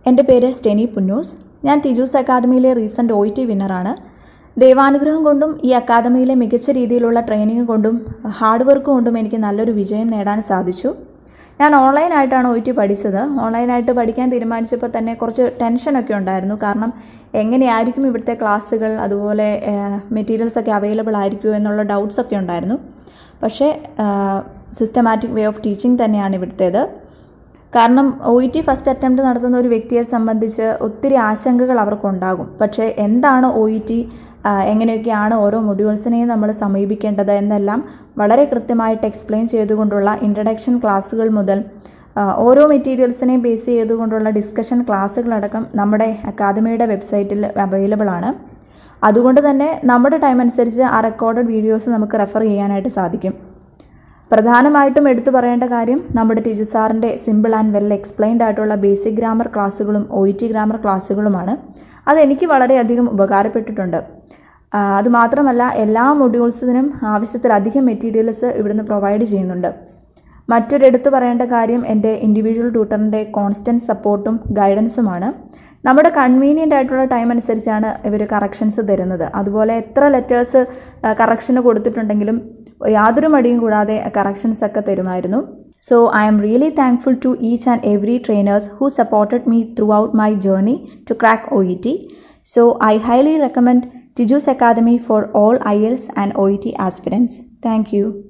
എൻ്റെ പേര് സ്റ്റെനി പുന്നൂസ് ഞാൻ ടിജൂസ് അക്കാദമിയിലെ റീസെൻറ്റ് ഒ ടി വിന്നറാണ് ദൈവാനുഗ്രഹം കൊണ്ടും ഈ അക്കാദമിയിലെ മികച്ച രീതിയിലുള്ള ട്രെയിനിങ് കൊണ്ടും ഹാർഡ് വർക്ക് കൊണ്ടും എനിക്ക് നല്ലൊരു വിജയം നേടാൻ സാധിച്ചു ഞാൻ ഓൺലൈനായിട്ടാണ് ഒ ടി പഠിച്ചത് ഓൺലൈനായിട്ട് പഠിക്കാൻ തീരുമാനിച്ചപ്പോൾ തന്നെ കുറച്ച് ടെൻഷനൊക്കെ ഉണ്ടായിരുന്നു കാരണം എങ്ങനെയായിരിക്കും ഇവിടുത്തെ ക്ലാസ്സുകൾ അതുപോലെ മെറ്റീരിയൽസ് ഒക്കെ അവൈലബിൾ ആയിരിക്കുമോ എന്നുള്ള ഡൗട്ട്സ് ഒക്കെ ഉണ്ടായിരുന്നു പക്ഷേ സിസ്റ്റമാറ്റിക് വേ ഓഫ് ടീച്ചിങ് തന്നെയാണ് ഇവിടുത്തേത് കാരണം O E T first attempt നടത്തുന്ന ഒരു വ്യക്തിയെ സംബന്ധിച്ച് ഒത്തിരി ആശങ്കകൾ അവർക്കുണ്ടാകും പക്ഷേ എന്താണ് ഒ ഇ ടി എങ്ങനെയൊക്കെയാണ് ഓരോ മൊഡ്യൂൾസിനെയും നമ്മൾ സമീപിക്കേണ്ടത് എന്നെല്ലാം വളരെ കൃത്യമായിട്ട് എക്സ്പ്ലെയിൻ ചെയ്തുകൊണ്ടുള്ള ഇൻട്രഡക്ഷൻ ക്ലാസ്സുകൾ മുതൽ ഓരോ മെറ്റീരിയൽസിനെയും ബേസ് ചെയ്തുകൊണ്ടുള്ള ഡിസ്കഷൻ ക്ലാസ്സുകളടക്കം നമ്മുടെ അക്കാദമിയുടെ വെബ്സൈറ്റിൽ അവൈലബിൾ ആണ് അതുകൊണ്ട് തന്നെ നമ്മുടെ ടൈം അനുസരിച്ച് ആ റെക്കോർഡഡ് വീഡിയോസ് നമുക്ക് റെഫർ ചെയ്യാനായിട്ട് സാധിക്കും പ്രധാനമായിട്ടും എടുത്തു പറയേണ്ട കാര്യം നമ്മുടെ ടീച്ചർ സാറിൻ്റെ സിമ്പിൾ ആൻഡ് വെൽ എക്സ്പ്ലെയിൻഡ് ആയിട്ടുള്ള ബേസിക് ഗ്രാമർ ക്ലാസ്സുകളും ഒ ഇ ടി ഗ്രാമർ ക്ലാസ്സുകളുമാണ് അതെനിക്ക് വളരെയധികം ഉപകാരപ്പെട്ടിട്ടുണ്ട് അതുമാത്രമല്ല എല്ലാ മൊഡ്യൂൾസിനും ആവശ്യത്തിലധികം മെറ്റീരിയൽസ് ഇവിടുന്ന് പ്രൊവൈഡ് ചെയ്യുന്നുണ്ട് മറ്റൊരു എടുത്തു പറയേണ്ട കാര്യം എൻ്റെ ഇൻഡിവിജ്വൽ ട്യൂട്ടറിൻ്റെ കോൺസ്റ്റൻറ്റ് സപ്പോർട്ടും ഗൈഡൻസുമാണ് നമ്മുടെ കൺവീനിയൻ്റ് ആയിട്ടുള്ള ടൈം അനുസരിച്ചാണ് ഇവർ കറക്ഷൻസ് തരുന്നത് അതുപോലെ എത്ര ലെറ്റേഴ്സ് കറക്ഷന് കൊടുത്തിട്ടുണ്ടെങ്കിലും യാതൊരു മടിയും കൂടാതെ കറക്ഷൻസ് ഒക്കെ തരുമായിരുന്നു so I'm really thankful to each and every trainers who supported me throughout my journey to crack O E T so I highly recommend Tijus academy for all IELTS and O E T aspirants thank U